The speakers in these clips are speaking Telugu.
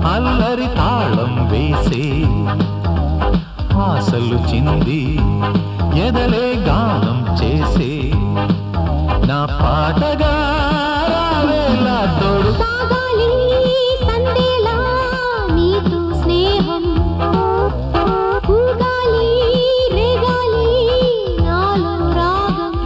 అల్లరి తాళం వేసే ఆశలు చింది ఎదలే గానం చేసే నా పాటగా రావేలా తోడు సాగాలి సందేలా నీతో స్నేహం ఊగాలి రేగాలి నాలో రాగం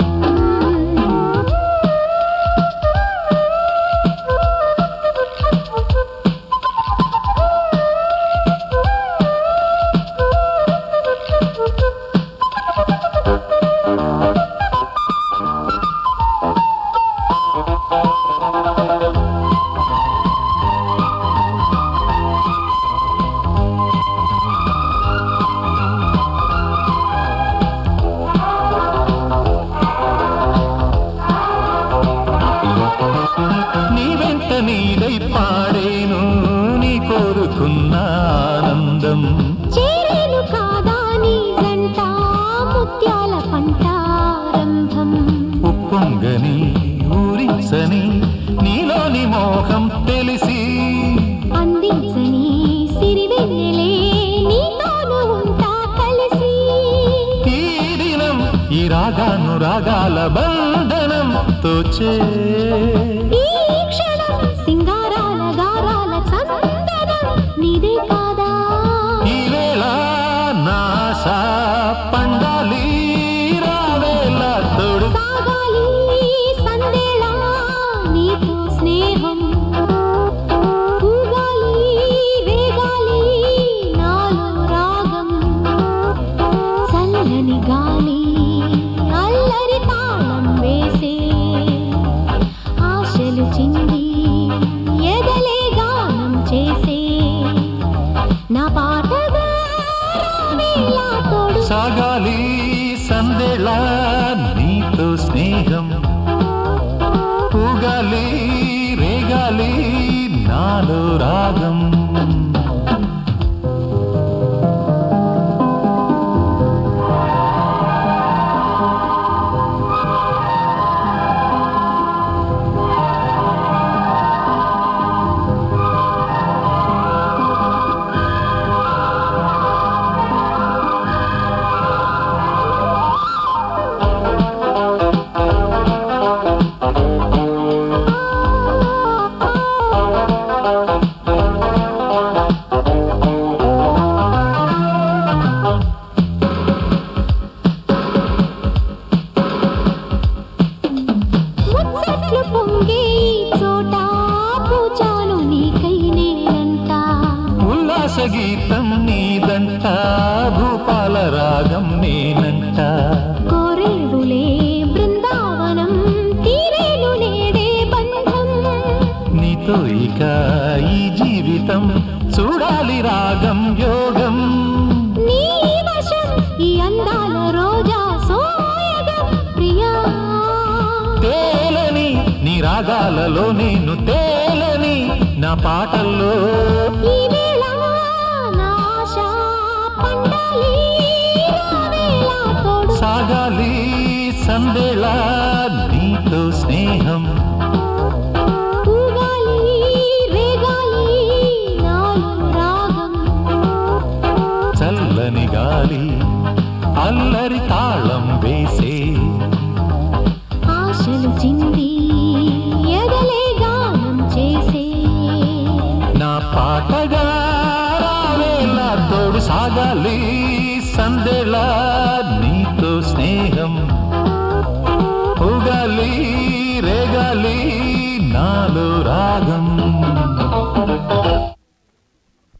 నీ వెంట నీడై పాడేను నీ కోరుకున్న ఆనందం చేరేను కాదా నీ జంట ముత్యాల పంటారంభం ఉప్పొంగని ఊరించని నీలోని మోహం తెలిసి అందించని సిరివెన్నెలే నీతోను ఉంటా కలిసి ఈ దినం ఈ రాగాను రాగాల బంధనం తోచే ఈ క్షణం సింగారాల గారాల చందనం నీదే కాదా ఈ వేళ నాశ పండాలి రావేళ తోడు సాగాలి సందేళా నీతో స్నేహం ఊగాలి రేగాలి నాలో రాగం చల్లని గాలి అల్లరి తాళం వేసే ఆశలు చింది ఎదలే గానం చేసే నా పాటగా రావేలా తోడు సాగాలి సందేళ నీతో స్నేహం పూగాలి రేగాలి నాలో రాగం ముచ్చట్లు పొంగే ఈ చోట పూజాను నీకై నేనంట ఉల్లాస గీతం నీదంట భూపాల రాగం నేనంట కోరేడులే బృందావనం తీరేను నేడే బంధం నీతో ఇక ఈ జీవితం చూడాలి రాగం యోగం నీ వశం ఈ అందాల రోజా సోయగం ప్రియా తేలని నీ రాగాలలో నేను తేలని నా పాటల్లో ఈ వేళ నా ఆశ పండాలి రావేళ తోడు సాగాలి సందేళ నీతో స్నేహం ఊగాలి రేగాలి నాలో రాగం చల్లని గాలి అల్లరి తాళం వేసే ఆశలు చింది ఎదలే గానం చేసే నా పాటగా రావేలా తోడు సాగాలి సందేళ